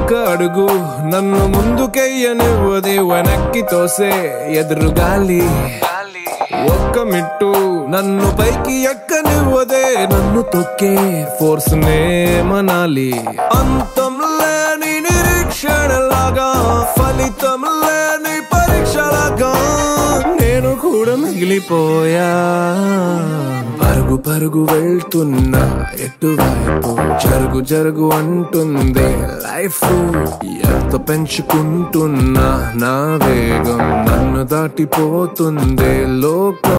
ఒక్క అడుగు నన్ను ముందుకెయ్యనివ్వదే వెనక్కి తోసే ఎదురు గాలి ఒక్క మిట్టు నన్ను పైకి ఎక్కనివ్వదే నన్ను తొక్కే ఫోర్స్ నే మనాలి అంతం లేని నిరీక్షణలాగా ఫలితం లేని పరీక్షలాగా నేను కూడా మిగిలిపోయా పరుగు పరుగు వెళ్తున్నా ఎటువైపు జరుగు జరుగు అంటుంది లైఫ్ ఎంత పెంచుకుంటున్నా నా వేగం నన్ను దాటిపోతుంది లోకం